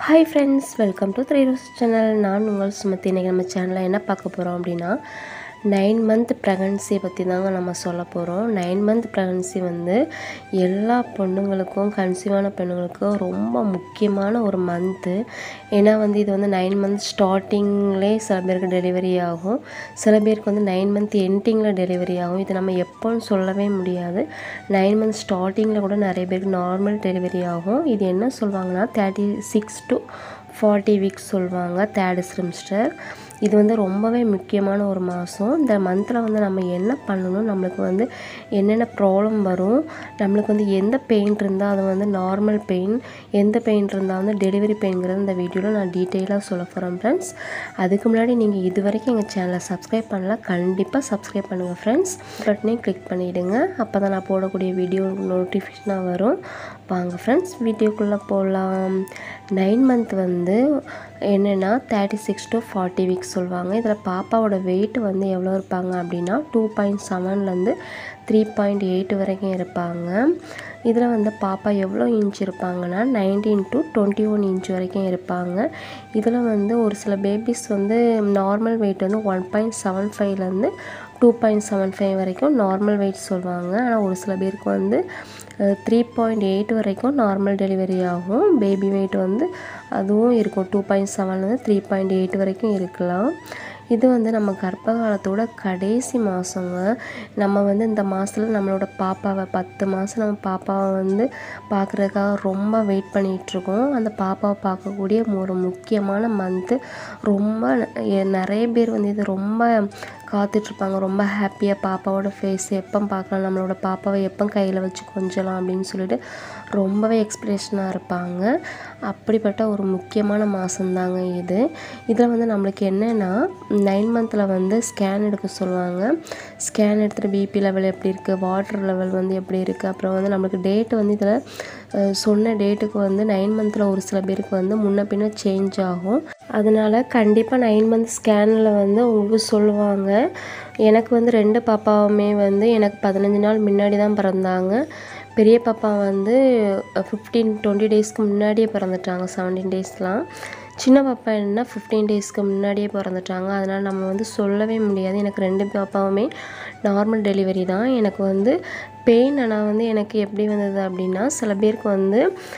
hi friends welcome to three rose channel நான் உங்கள் சுமத்தி இன்றைக்கி நம்ம சேனலில் என்ன பார்க்க போகிறோம் அப்படின்னா நைன் மந்த் ப்ரெக்னன்சியை பற்றி தாங்க நம்ம சொல்ல போகிறோம் நைன் மந்த் ப்ரெக்னன்சி வந்து எல்லா பொண்ணுங்களுக்கும் கன்சீவான பெண்ணுங்களுக்கும் ரொம்ப முக்கியமான ஒரு மந்த்து ஏன்னா வந்து இது வந்து நைன் மந்த் ஸ்டார்டிங்லேயே சில பேருக்கு டெலிவரி ஆகும் சில பேருக்கு வந்து நைன் மந்த் எண்டிங்கில் டெலிவரி ஆகும் இது நம்ம எப்போன்னு சொல்லவே முடியாது நைன் மந்த் ஸ்டார்டிங்கில் கூட நிறைய பேருக்கு நார்மல் டெலிவரி ஆகும் இது என்ன சொல்லுவாங்கன்னா thirty six to forty weeks சொல்லுவாங்க தேர்டு செமிஸ்டர் இது வந்து ரொம்பவே முக்கியமான ஒரு மாதம் இந்த மந்தில் வந்து நம்ம என்ன பண்ணணும் நம்மளுக்கு வந்து என்னென்ன ப்ராப்ளம் வரும் நம்மளுக்கு வந்து எந்த பெயின் இருந்தால் அது வந்து நார்மல் பெயின் எந்த பெயின் இருந்தால் வந்து டெலிவரி பெயின்ங்கிறது இந்த வீடியோவில் நான் டீட்டெயிலாக சொல்ல போகிறேன் ஃப்ரெண்ட்ஸ் அதுக்கு முன்னாடி நீங்கள் இது வரைக்கும் எங்கள் சேனலை சப்ஸ்கிரைப் பண்ணல கண்டிப்பாக சப்ஸ்கிரைப் பண்ணுங்கள் ஃப்ரெண்ட்ஸ் பட்டனையும் கிளிக் பண்ணிவிடுங்க அப்போ தான் நான் போடக்கூடிய வீடியோ நோட்டிஃபிகேஷனாக வரும் வாங்க ஃப்ரெண்ட்ஸ் வீடியோக்குள்ளே போகலாம் நைன் மந்த் வந்து என்னென்னா thirty six to forty weeks சொல்லுவாங்க இதில் பாப்பாவோட வெயிட் வந்து எவ்வளோ இருப்பாங்க அப்படின்னா டூ பாயிண்ட் செவன்லேருந்து த்ரீ பாயிண்ட் எயிட் வரைக்கும் இருப்பாங்க இதில் வந்து பாப்பா எவ்வளோ இன்ச் இருப்பாங்கன்னா nineteen to twenty one inch வரைக்கும் இருப்பாங்க இதில் வந்து ஒரு சில பேபிஸ் வந்து நார்மல் வெயிட் வந்து ஒன் பாயிண்ட் செவன் ஃபைவ்லேருந்து டூ பாயிண்ட் செவன் ஃபைவ் வரைக்கும் நார்மல் வெயிட் சொல்லுவாங்க ஆனால் ஒரு சில பேருக்கு வந்து த்ரீ பாயிண்ட் எயிட் வரைக்கும் நார்மல் டெலிவரி ஆகும் பேபி வெயிட் வந்து அதுவும் இருக்கும் டூ பாயிண்ட் செவன்லேருந்து த்ரீ பாயிண்ட் எயிட் வரைக்கும் இருக்கலாம் இது வந்து நம்ம கர்ப்ப காலத்தோட கடைசி மாதங்க நம்ம வந்து இந்த மாதத்தில் நம்மளோட பாப்பாவை பத்து மாதம் நம்ம பாப்பாவை வந்து பார்க்குறதுக்காக ரொம்ப வெயிட் பண்ணிகிட்ருக்கோம் அந்த பாப்பாவை பார்க்கக்கூடிய ஒரு முக்கியமான மந்த்து ரொம்ப நிறைய பேர் வந்து இது ரொம்ப காத்துட்ருப்பாங்க ரொம்ப ஹாப்பியாக பாப்பாவோட ஃபேஸ் எப்போ பார்க்கலாம் நம்மளோட பாப்பாவை எப்போ கையில் வச்சு கொஞ்சலாம் அப்படின்னு சொல்லிட்டு ரொம்பவே எக்ஸ்பிரேஷனாக இருப்பாங்க அப்படிப்பட்ட ஒரு முக்கியமான மாதம்தாங்க இது இதில் வந்து நம்மளுக்கு என்னென்னா நைன் மந்தில் வந்து ஸ்கேன் எடுக்க சொல்லுவாங்க ஸ்கேன் எடுத்துகிட்டு பிபி லெவல் எப்படி இருக்குது வாட்டர் லெவல் வந்து எப்படி இருக்குது அப்புறம் வந்து நம்மளுக்கு டேட்டு வந்து இதில் சொன்ன டேட்டுக்கு வந்து நைன் மந்தில் ஒரு சில பேருக்கு வந்து முன்ன பின்ன சேஞ்ச் ஆகும் அதனால் கண்டிப்பாக நைன் மந்த் ஸ்கேனில் வந்து உங்களுக்கு சொல்லுவாங்க எனக்கு வந்து ரெண்டு பாப்பாவுமே வந்து எனக்கு பதினஞ்சு நாள் முன்னாடி தான் பிறந்தாங்க பெரிய பாப்பா வந்து ஃபிஃப்டீன் டுவெண்ட்டி டேஸ்க்கு முன்னாடியே பிறந்துட்டாங்க செவன்டீன் டேஸ்லாம் சின்ன பாப்பா என்ன ஃபிஃப்டீன் டேஸ்க்கு முன்னாடியே பிறந்துட்டாங்க அதனால் நம்ம வந்து சொல்லவே முடியாது எனக்கு ரெண்டு பாப்பாவுமே நார்மல் டெலிவரி தான் எனக்கு வந்து பெயின் ஆனால் வந்து எனக்கு எப்படி வந்தது அப்படின்னா சில பேருக்கு வந்து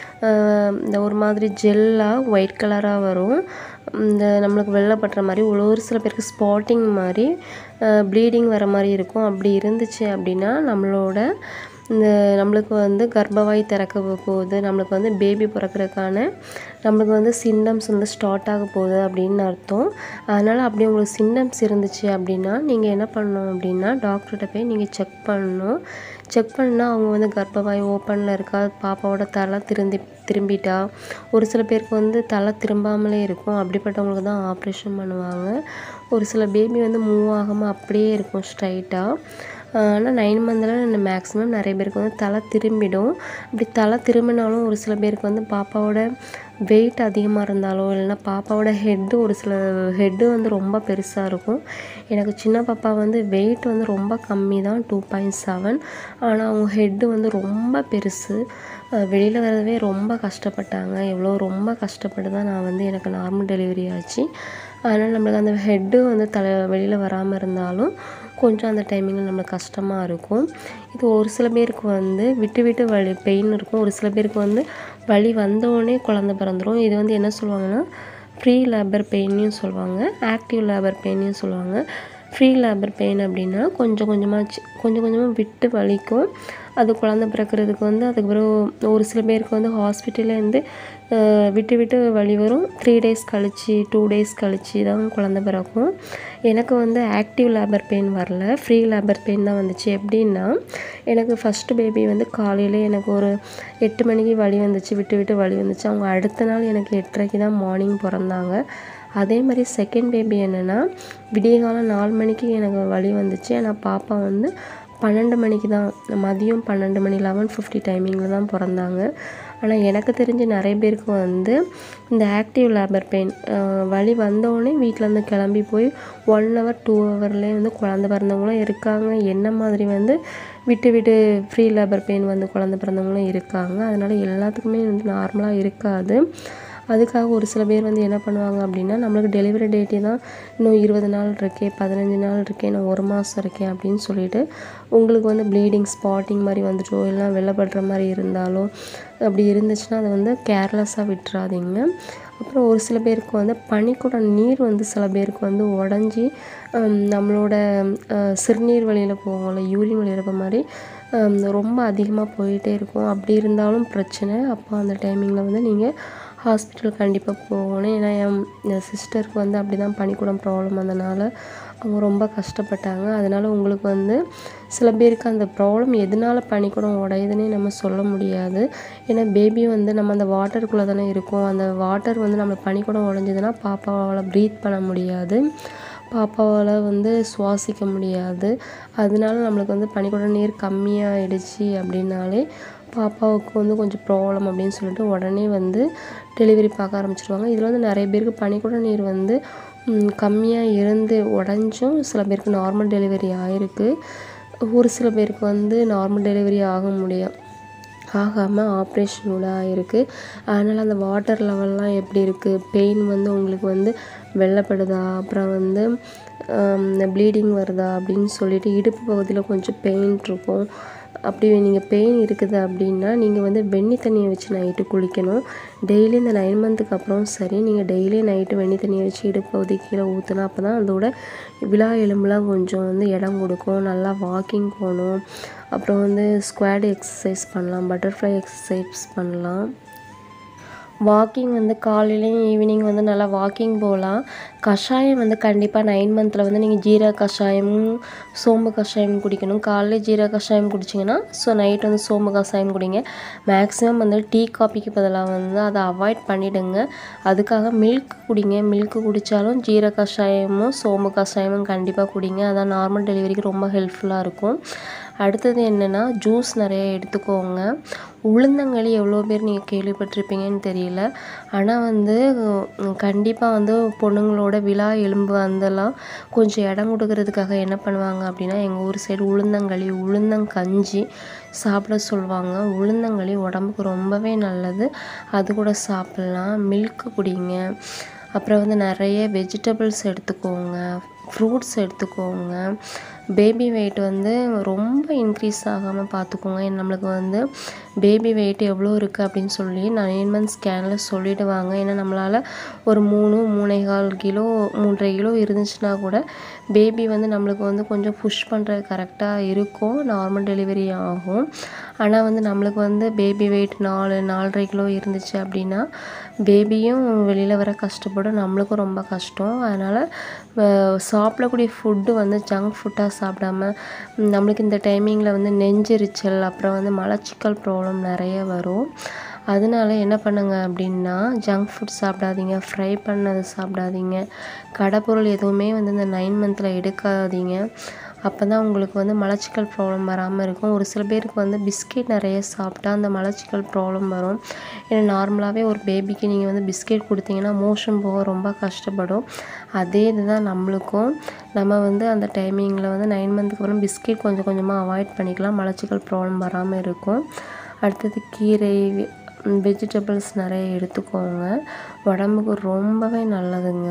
இந்த ஒரு மாதிரி ஜெல்லாக ஒயிட் கலராக வரும் இந்த நம்மளுக்கு வெள்ளைப்பட்டுற மாதிரி ஒரு சில பேருக்கு ஸ்பாட்டிங் மாதிரி ப்ளீடிங் வர மாதிரி இருக்கும் அப்படி இருந்துச்சு அப்படின்னா நம்மளோட இந்த நம்மளுக்கு வந்து கர்ப்பவாய் திறக்க போகுது நம்மளுக்கு வந்து பேபி பிறக்கிறதுக்கான நம்மளுக்கு வந்து சிம்டம்ஸ் வந்து ஸ்டார்ட் ஆக போகுது அப்படின்னு அர்த்தம் அதனால் அப்படி உங்களுக்கு சிம்டம்ஸ் இருந்துச்சு அப்படின்னா நீங்கள் என்ன பண்ணணும் அப்படின்னா டாக்டர்கிட்ட போய் நீங்கள் செக் பண்ணணும் செக் பண்ணால் அவங்க வந்து கர்ப்பவாய் ஓப்பனில் இருக்கா பாப்பாவோட தலை திரும்பி திரும்பிட்டா ஒரு சில பேருக்கு வந்து தலை திரும்பாமலே இருக்கும் அப்படிப்பட்டவங்களுக்கு தான் ஆப்ரேஷன் பண்ணுவாங்க ஒரு சில பேபி வந்து மூவ் ஆகாமல் அப்படியே இருக்கும் ஸ்ட்ரைட்டாக ஆனால் நைன் மந்தில் மேக்ஸிமம் நிறைய பேருக்கு வந்து தலை திரும்பிடும் அப்படி தலை திரும்பினாலும் ஒரு சில பேருக்கு வந்து பாப்பாவோட வெயிட் அதிகமாக இருந்தாலோ இல்லைன்னா பாப்பாவோட ஹெட்டு ஒரு சில ஹெட்டு வந்து ரொம்ப பெருசாக இருக்கும் எனக்கு சின்ன பாப்பா வந்து வெயிட் வந்து ரொம்ப கம்மி தான் டூ பாயிண்ட் செவன் ஆனால் அவங்க ஹெட்டு வந்து ரொம்ப பெருசு வெளியில் வரவே ரொம்ப கஷ்டப்பட்டாங்க எவ்வளோ ரொம்ப கஷ்டப்பட்டு தான் நான் வந்து எனக்கு நார்மல் டெலிவரி ஆச்சு அதனால் நம்மளுக்கு அந்த ஹெட்டு வந்து தலை வெளியில் வராமல் இருந்தாலும் கொஞ்சம் அந்த டைமிங்கில் நம்மளுக்கு கஷ்டமாக இருக்கும் இது ஒரு சில பேருக்கு வந்து விட்டு விட்டு வலி பெயின் இருக்கும் ஒரு சில பேருக்கு வந்து வலி வந்தோடனே குழந்த பிறந்துடும் இது வந்து என்ன சொல்லுவாங்கன்னா ஃப்ரீ லேபர் பெயின்னு சொல்லுவாங்க ஆக்டிவ் லேபர் பெயின்னு சொல்லுவாங்க ஃப்ரீ லேபர் பெயின் அப்படின்னா கொஞ்சம் கொஞ்சமாக கொஞ்சம் கொஞ்சமாக விட்டு வலிக்கும் அது குழந்த பிறக்கிறதுக்கு வந்து அதுக்கப்புறம் ஒரு சில பேருக்கு வந்து ஹாஸ்பிட்டல்லேருந்து விட்டு விட்டு வலி வரும் த்ரீ டேஸ் கழித்து டூ டேஸ் கழித்து தான் குழந்த பிறக்கும் எனக்கு வந்து ஆக்டிவ் லேபர் பெயின் வரல ஃப்ரீ லேபர் பெயின் தான் வந்துச்சு எப்படின்னா எனக்கு ஃபஸ்ட்டு பேபி வந்து காலையில் எனக்கு ஒரு எட்டு மணிக்கு வலி வந்துச்சு விட்டு விட்டு வலி வந்துச்சு அவங்க அடுத்த நாள் எனக்கு எட்டரைக்கு தான் மார்னிங் பிறந்தாங்க அதே மாதிரி செகண்ட் பேபி என்னென்னா விடிய காலம் நாலு மணிக்கு எனக்கு வலி வந்துச்சு ஆனால் பாப்பா வந்து பன்னெண்டு மணிக்கு தான் மதியம் பன்னெண்டு மணி லெவன் ஃபிஃப்டி டைமிங்கில் தான் பிறந்தாங்க ஆனால் எனக்கு தெரிஞ்சு நிறைய பேருக்கு வந்து இந்த ஆக்டிவ் லேபர் பெயின் வலி வந்தோடனே வீட்டிலேருந்து கிளம்பி போய் ஒன் ஹவர் டூ ஹவர்லேயே வந்து குழந்த பிறந்தவங்களும் இருக்காங்க என்ன மாதிரி வந்து விட்டு விட்டு ஃப்ரீ லேபர் பெயின் வந்து குழந்த பிறந்தவங்களும் இருக்காங்க அதனால் எல்லாத்துக்குமே வந்து நார்மலாக இருக்காது அதுக்காக ஒரு சில பேர் வந்து என்ன பண்ணுவாங்க அப்படின்னா நம்மளுக்கு டெலிவரி டேட்டே தான் இன்னும் இருபது நாள் இருக்கே பதினஞ்சு நாள் இருக்கே இன்னும் ஒரு மாதம் இருக்கே அப்படின்னு சொல்லிட்டு உங்களுக்கு வந்து ப்ளீடிங் ஸ்பாட்டிங் மாதிரி வந்துட்டோ இல்லை வெள்ளைப்படுற மாதிரி இருந்தாலோ அப்படி இருந்துச்சுன்னா அதை வந்து கேர்லெஸ்ஸாக விட்டுறாதீங்க அப்புறம் ஒரு சில பேருக்கு வந்து பனிக்கூட நீர் வந்து சில பேருக்கு வந்து உடஞ்சி நம்மளோட அஹ், சிறுநீர் வழியில் போகும்ல யூரின் வழியில் போகிற மாதிரி ஹம், ரொம்ப அதிகமாக போயிட்டே இருக்கும் அப்படி இருந்தாலும் பிரச்சனை அப்போ அந்த டைமிங்கில் வந்து நீங்கள் ஹாஸ்பிட்டல் கண்டிப்பாக போகணும் ஏன்னா என் சிஸ்டருக்கு வந்து அப்படி தான் பனிக்கூடம் ப்ராப்ளம் வந்தனால அவங்க ரொம்ப கஷ்டப்பட்டாங்க அதனால உங்களுக்கு வந்து சில பேருக்கு அந்த ப்ராப்ளம் எதனால பனிக்கூடம் உடையுதுன்னே நம்ம சொல்ல முடியாது ஏன்னா பேபி வந்து நம்ம அந்த வாட்டருக்குள்ளே தானே இருக்கும் அந்த வாட்டர் வந்து நம்ம பனிக்கூடம் உடஞ்சதுன்னா பாப்பாவால் ப்ரீத் பண்ண முடியாது பாப்பாவால் வந்து சுவாசிக்க முடியாது அதனால நம்மளுக்கு வந்து பனிக்கூட நீர் கம்மியாயிடுச்சு அப்படின்னாலே பாப்பாவுக்கு வந்து கொஞ்சம் ப்ராப்ளம் அப்படின்னு சொல்லிட்டு உடனே வந்து டெலிவரி பார்க்க ஆரம்பிச்சிருவாங்க இதில் வந்து நிறைய பேருக்கு பனிக்கூட நீர் வந்து கம்மியாக இருந்து உடஞ்சும் சில பேருக்கு நார்மல் டெலிவரி ஆயிருக்கு ஒரு சில பேருக்கு வந்து நார்மல் டெலிவரி ஆக முடியும் ஆகாமல் ஆப்ரேஷன் கூட ஆகிருக்கு அதனால் அந்த வாட்டர் லெவல்லாம் எப்படி இருக்குது பெயின் வந்து உங்களுக்கு வந்து வெள்ளப்படுதா அப்புறம் வந்து ப்ளீடிங் வருதா அப்படின்னு சொல்லிட்டு இடுப்பு பகுதியில் கொஞ்சம் பெயின் இருக்கும் அப்படி நீங்கள் பெயின் இருக்குது அப்படின்னா நீங்கள் வந்து வெந்நி தண்ணியை வச்சு நைட்டு குளிக்கணும் டெய்லி இந்த நைன் மந்த்துக்கு அப்புறம் சரி நீங்கள் டெய்லி நைட்டு வெந்நி தண்ணியை வச்சு இடுப்பு பகுதி கீழே ஊற்றினா அப்போ தான் அதோட விழா எலும்புலாம் கொஞ்சம் வந்து இடம் கொடுக்கும் நல்லா வாக்கிங் போகணும் அப்புறம் வந்து ஸ்குவாட் எக்ஸசைஸ் பண்ணலாம் பட்டர்ஃப்ளை எக்ஸசைஸ் பண்ணலாம் வாக்கிங் வந்து காலையிலையும் ஈவினிங் வந்து நல்லா வாக்கிங் போகலாம் கஷாயம் வந்து கண்டிப்பாக நைன் மந்தில் வந்து நீங்கள் ஜீரக கஷாயமும் சோம்பு கஷாயம் குடிக்கணும் காலைல ஜீரக கஷாயம் குடிச்சிங்கன்னா ஸோ நைட் வந்து சோம்பு கஷாயம் குடிங்க மேக்ஸிமம் வந்து டீ காப்பிக்கு பதிலாக வந்து அதை அவாய்ட் பண்ணிவிடுங்க அதுக்காக மில்க் குடிங்க மில்க் குடித்தாலும் ஜீரக கஷாயமும் சோம்பு கஷாயமும் கண்டிப்பாக குடிங்க அதான் நார்மல் டெலிவரிக்கு ரொம்ப ஹெல்ப்ஃபுல்லாக இருக்கும் அடுத்தது என்னென்னா ஜூஸ் நிறைய எடுத்துக்கோங்க உளுந்தங்களி எவ்வளோ பேர் நீங்கள் கேள்விப்பட்டிருப்பீங்கன்னு தெரியல ஆனால் வந்து கண்டிப்பாக வந்து பொண்ணுங்களோட விழா எலும்பு வந்தெல்லாம் கொஞ்சம் இடம் கொடுக்கறதுக்காக என்ன பண்ணுவாங்க அப்படின்னா எங்கள் ஊர் சைடு உளுந்தங்களி உளுந்தங்கஞ்சி சாப்பிட சொல்லுவாங்க உளுந்தங்களி உடம்புக்கு ரொம்பவே நல்லது அது கூட சாப்பிட்லாம் மில்க் குடிங்க அப்புறம் வந்து நிறைய வெஜிடபிள்ஸ் எடுத்துக்கோங்க ஃப்ரூட்ஸ் எடுத்துக்கோங்க பேபி வெயிட் வந்து ரொம்ப இன்க்ரீஸ் ஆகாமல் பார்த்துக்கோங்க ஏன்னா நம்மளுக்கு வந்து பேபி வெயிட் எவ்வளோ இருக்குது அப்படின்னு சொல்லி நைன் மந்த்ஸ் ஸ்கேனில் சொல்லிடுவாங்க ஏன்னா நம்மளால் ஒரு மூணு மூணே கால் கிலோ மூன்றரை கிலோ இருந்துச்சுன்னா கூட பேபி வந்து நம்மளுக்கு வந்து கொஞ்சம் புஷ் பண்ணுறது கரெக்டாக இருக்கும் நார்மல் டெலிவரி ஆகும் ஆனால் வந்து நம்மளுக்கு வந்து பேபி வெயிட் நாலு நாலரை கிலோ இருந்துச்சு அப்படின்னா பேபியும் வெளியில் வர கஷ்டப்படும் நம்மளுக்கும் ரொம்ப கஷ்டம் அதனால் சாப்பிடக்கூடிய ஃபுட்டு வந்து ஜங்க் ஃபுட்டாக சாப்பிடாம நம்மளுக்கு இந்த டைமிங்கில் வந்து நெஞ்செரிச்சல் அப்புறம் வந்து மலச்சிக்கல் ப்ராப்ளம் நிறைய வரும் அதனால என்ன பண்ணுங்க அப்படின்னா ஜங்க் ஃபுட் சாப்பிடாதீங்க ஃப்ரை பண்ணது சாப்பிடாதீங்க கடைப்பொருள் எதுவுமே வந்து இந்த நைன் மந்தில் எடுக்காதீங்க அப்போ தான் உங்களுக்கு வந்து மலச்சிக்கல் ப்ராப்ளம் வராமல் இருக்கும் ஒரு சில பேருக்கு வந்து பிஸ்கெட் நிறைய சாப்பிட்டா அந்த மலச்சிக்கல் ப்ராப்ளம் வரும் ஏன்னா நார்மலாகவே ஒரு பேபிக்கு நீங்கள் வந்து பிஸ்கெட் கொடுத்தீங்கன்னா மோஷன் போக ரொம்ப கஷ்டப்படும் அதே இதுதான் நம்மளுக்கும் நம்ம வந்து அந்த டைமிங்கில் வந்து நைன் மந்த்துக்கு அப்புறம் பிஸ்கெட் கொஞ்சம் கொஞ்சமாக அவாய்ட் பண்ணிக்கலாம் மலச்சிக்கல் ப்ராப்ளம் வராமல் இருக்கும் அடுத்தது கீரை வெஜிடபிள்ஸ் நிறைய எடுத்துக்கோங்க உடம்புக்கு ரொம்பவே நல்லதுங்க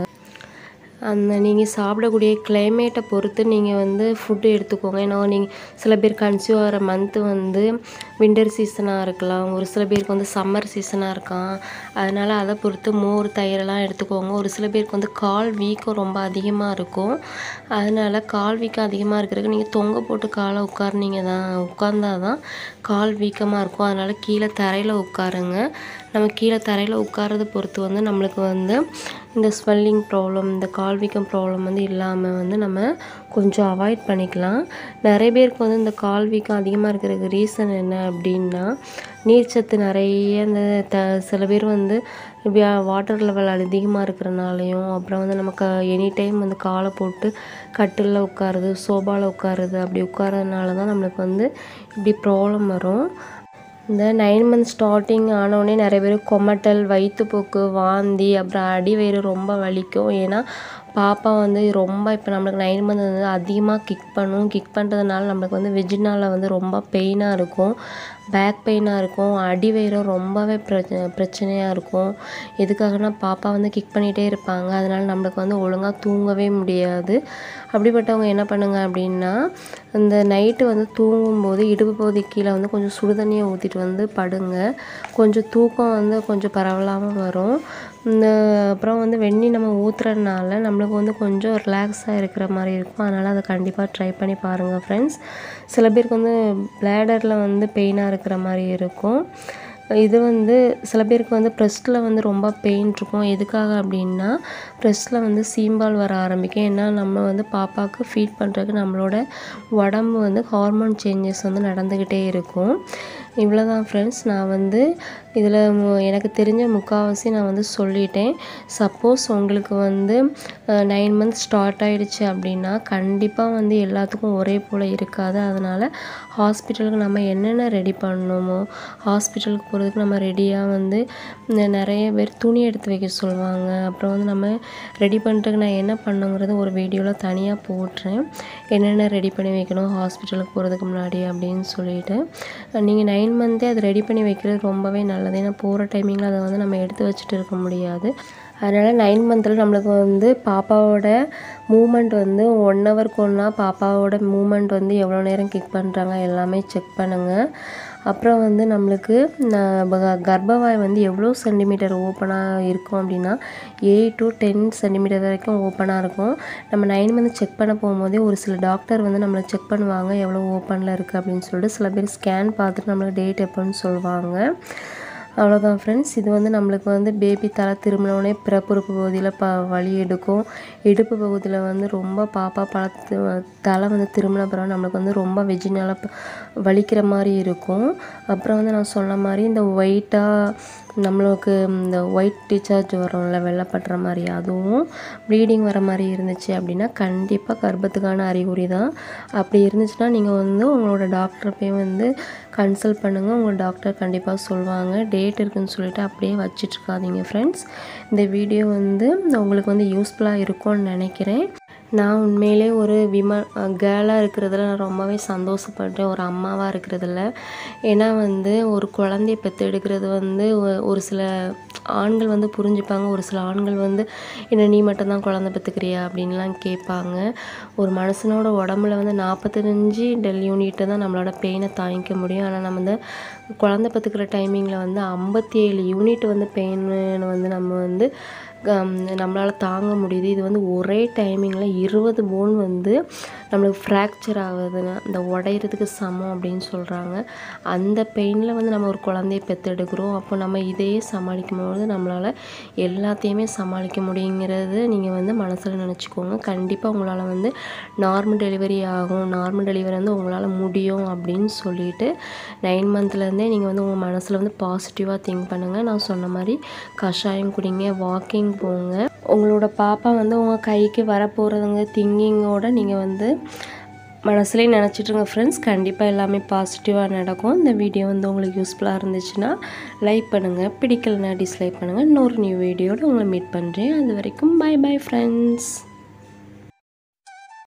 அந்த நீங்கள் சாப்பிடக்கூடிய கிளைமேட்டை பொறுத்து நீங்கள் வந்து ஃபுட்டு எடுத்துக்கோங்க ஏன்னா நீங்கள் சில பேர் கன்சியூவ் ஆகிற மந்த்து வந்து வின்டர் சீசனாக இருக்கலாம் ஒரு சில பேருக்கு வந்து சம்மர் சீசனாக இருக்கான் அதனால் அதை பொறுத்து மோர் தயிரெல்லாம் எடுத்துக்கோங்க ஒரு சில பேருக்கு வந்து கால் வீக்கம் ரொம்ப அதிகமாக இருக்கும் அதனால் கால் வீக்கம் அதிகமாக இருக்கிறதுக்கு நீங்கள் தொங்க போட்டு காலை உட்கார்னீங்க தான் உட்கார்ந்தா தான் கால் வீக்கமாக இருக்கும் அதனால் கீழே தரையில் உட்காருங்க நம்ம கீழே தரையில் உட்காரத பொறுத்து வந்து நம்மளுக்கு வந்து இந்த ஸ்வெல்லிங் ப்ராப்ளம் இந்த கால் வீக்கம் ப்ராப்ளம் வந்து இல்லாமல் வந்து நம்ம கொஞ்சம் அவாய்ட் பண்ணிக்கலாம் நிறைய பேருக்கு வந்து இந்த கால் வீக்கம் அதிகமாக இருக்கிறதுக்கு ரீசன் என்ன அப்படின்னா நீர்ச்சத்து நிறைய இந்த த சில பேர் வந்து வாட்டர் லெவல் அதிகமாக இருக்கிறனாலையும் அப்புறம் வந்து நமக்கு எனி டைம் வந்து காலை போட்டு கட்டிலில் உட்காருது சோபாவில் உட்காருது அப்படி உட்காரதுனால தான் நம்மளுக்கு வந்து இப்படி ப்ராப்ளம் வரும் இந்த நைன் மந்த் ஸ்டார்டிங் ஆனோடனே நிறைய பேர் கொமட்டல் வயிற்றுப்போக்கு வாந்தி அப்புறம் அடி வயிறு ரொம்ப வலிக்கும் ஏன்னா பாப்பா வந்து ரொம்ப இப்போ நம்மளுக்கு நைன் மந்த் வந்து அதிகமாக கிக் பண்ணும் கிக் பண்ணுறதுனால நம்மளுக்கு வந்து வெஜினால வந்து ரொம்ப பெயினாக இருக்கும் பேக் பெயினாக இருக்கும் அடி வயிறும் ரொம்பவே பிரச்ச பிரச்சனையாக இருக்கும் எதுக்காகனா பாப்பா வந்து கிக் பண்ணிகிட்டே இருப்பாங்க அதனால் நம்மளுக்கு வந்து ஒழுங்காக தூங்கவே முடியாது அப்படிப்பட்டவங்க என்ன பண்ணுங்க அப்படின்னா இந்த நைட்டு வந்து தூங்கும்போது இடுப்பு பகுதி கீழே வந்து கொஞ்சம் சுடு தண்ணியை ஊற்றிட்டு வந்து படுங்க கொஞ்சம் தூக்கம் வந்து கொஞ்சம் பரவலாமல் வரும் இந்த அப்புறம் வந்து வெந்நி நம்ம ஊற்றுறதுனால நம்மளுக்கு வந்து கொஞ்சம் ரிலாக்ஸாக இருக்கிற மாதிரி இருக்கும் அதனால் அதை கண்டிப்பாக ட்ரை பண்ணி பாருங்கள் ஃப்ரெண்ட்ஸ் சில பேருக்கு வந்து பிளேடரில் வந்து பெயினாக இருக்கிற மாதிரி இருக்கும் இது வந்து சில பேருக்கு வந்து ப்ரெஸ்ட்டில் வந்து ரொம்ப பெயின் இருக்கும் எதுக்காக அப்படின்னா ப்ரெஸ்ட்டில் வந்து சீம்பால் வர ஆரம்பிக்கும் ஏன்னா நம்ம வந்து பாப்பாவுக்கு ஃபீட் பண்ணுறதுக்கு நம்மளோட உடம்பு வந்து ஹார்மோன் சேஞ்சஸ் வந்து நடந்துக்கிட்டே இருக்கும் இவ்வளோ தான் ஃப்ரெண்ட்ஸ் நான் வந்து இதில் எனக்கு தெரிஞ்ச முக்கால்வாசி நான் வந்து சொல்லிட்டேன் சப்போஸ் உங்களுக்கு வந்து நைன் மந்த்ஸ் ஸ்டார்ட் ஆகிடுச்சு அப்படின்னா கண்டிப்பாக வந்து எல்லாத்துக்கும் ஒரே போல் இருக்காது அதனால் ஹாஸ்பிட்டலுக்கு நம்ம என்னென்ன ரெடி பண்ணணுமோ ஹாஸ்பிட்டலுக்கு போகிறதுக்கு நம்ம ரெடியாக வந்து நிறைய பேர் துணி எடுத்து வைக்க சொல்லுவாங்க அப்புறம் வந்து நம்ம ரெடி பண்ணுறதுக்கு நான் என்ன பண்ணுங்கிறது ஒரு வீடியோவில் தனியாக போட்டுறேன் என்னென்ன ரெடி பண்ணி வைக்கணும் ஹாஸ்பிட்டலுக்கு போகிறதுக்கு முன்னாடி அப்படின்னு சொல்லிட்டு நீங்கள் நைன் மந்த்தே அதை ரெடி பண்ணி வைக்கிறது ரொம்பவே நல்லது ஏன்னா போகிற டைமிங்கில் அதை வந்து நம்ம எடுத்து வச்சுட்டு இருக்க முடியாது அதனால் நைன் மந்தில் நம்மளுக்கு வந்து பாப்பாவோட மூமெண்ட் வந்து ஒன் ஹவருக்கு ஒன்றா பாப்பாவோட மூமெண்ட் வந்து எவ்வளோ நேரம் கிக் பண்ணுறாங்க எல்லாமே செக் பண்ணுங்கள் அப்புறம் வந்து நம்மளுக்கு கர்ப்பவாய் வந்து எவ்வளோ சென்டிமீட்டர் ஓப்பனாக இருக்கும் அப்படின்னா எயிட் டு டென் சென்டிமீட்டர் வரைக்கும் ஓப்பனாக இருக்கும் நம்ம நைன் மந்த் செக் பண்ண போகும்போதே ஒரு சில டாக்டர் வந்து நம்மளை செக் பண்ணுவாங்க எவ்வளோ ஓப்பனில் இருக்குது அப்படின்னு சொல்லிட்டு சில பேர் ஸ்கேன் பார்த்துட்டு நம்மளுக்கு டேட் எப்போன்னு சொல்லுவாங்க அவ்வளோதான் ஃப்ரெண்ட்ஸ் இது வந்து நம்மளுக்கு வந்து பேபி தலை திரும்பினோடனே பிறப்புறுப்பு பகுதியில் ப வலி எடுக்கும் இடுப்பு பகுதியில் வந்து ரொம்ப பாப்பா பழத்து தலை வந்து திரும்பின பிறகு நம்மளுக்கு வந்து ரொம்ப வெஜினால வலிக்கிற மாதிரி இருக்கும் அப்புறம் வந்து நான் சொன்ன மாதிரி இந்த ஒயிட்டாக நம்மளுக்கு இந்த ஒயிட் டிசார்ஜ் வரும்ல வெள்ளைப்படுற மாதிரி அதுவும் ப்ளீடிங் வர மாதிரி இருந்துச்சு அப்படின்னா கண்டிப்பாக கர்ப்பத்துக்கான அறிகுறி தான் அப்படி இருந்துச்சுன்னா நீங்கள் வந்து உங்களோட டாக்டரை போய் வந்து கன்சல்ட் பண்ணுங்கள் உங்கள் டாக்டர் கண்டிப்பாக சொல்லுவாங்க டேட் இருக்குன்னு சொல்லிட்டு அப்படியே வச்சிட்ருக்காதீங்க ஃப்ரெண்ட்ஸ் இந்த வீடியோ வந்து உங்களுக்கு வந்து யூஸ்ஃபுல்லாக இருக்கும்னு நினைக்கிறேன் நான் உண்மையிலே ஒரு விம கேர்ளாக இருக்கிறதுல நான் ரொம்பவே சந்தோஷப்படுறேன் ஒரு அம்மாவாக இருக்கிறதுல ஏன்னா வந்து ஒரு குழந்தைய பெற்றெடுக்கிறது வந்து ஒ- ஒரு சில ஆண்கள் வந்து புரிஞ்சுப்பாங்க ஒரு சில ஆண்கள் வந்து என்ன நீ மட்டும்தான் குழந்தை பெற்றுக்கிறியா அப்படின்லாம் கேட்பாங்க ஒரு மனுஷனோட உடம்புல வந்து நாற்பத்தஞ்சு டெல் யூனிட்டு தான் நம்மளோட பெயினை தாங்கிக்க முடியும் ஆனால் நம்ம வந்து குழந்தை பெற்றுக்கிற டைமிங்கில் வந்து ஐம்பத்தி ஏழு யூனிட் வந்து பெயின் வந்து நம்ம வந்து நம்மளால் தாங்க முடியுது இது வந்து ஒரே டைமிங்கில் இருபது போன் வந்து நம்மளுக்கு ஃப்ராக்சர் ஆகுதுன்னா இந்த உடையிறதுக்கு சமம் அப்படின்னு சொல்கிறாங்க அந்த பெயினில் வந்து நம்ம ஒரு குழந்தைய பெற்றெடுக்கிறோம் அப்போ நம்ம இதையே சமாளிக்கும் பொழுது நம்மளால் எல்லாத்தையுமே சமாளிக்க முடியுங்கிறது நீங்கள் வந்து மனசில் நினச்சிக்கோங்க கண்டிப்பாக உங்களால் வந்து நார்மல் டெலிவரி ஆகும் நார்மல் டெலிவரி வந்து உங்களால் முடியும் அப்படின்னு சொல்லிட்டு நைன் மந்த்லேருந்தே நீங்கள் வந்து உங்கள் மனசில் வந்து பாசிட்டிவாக திங்க் பண்ணுங்கள் நான் சொன்ன மாதிரி கஷாயம் குடிங்க வாக்கிங் போங்க உங்களோட பாப்பா வந்து உங்கள் கைக்கு வரப்போகிறதுங்க திங்கிங்கோட நீங்கள் வந்து மனசுலேயே நினச்சிட்ருங்க ஃப்ரெண்ட்ஸ் கண்டிப்பாக எல்லாமே பாசிட்டிவாக நடக்கும் இந்த வீடியோ வந்து உங்களுக்கு யூஸ்ஃபுல்லாக இருந்துச்சுன்னா லைக் பண்ணுங்கள் பிடிக்கலனா டிஸ்லைக் பண்ணுங்கள் இன்னொரு நியூ வீடியோட உங்களை மீட் பண்ணுறேன் அது வரைக்கும் பை பை ஃப்ரெண்ட்ஸ்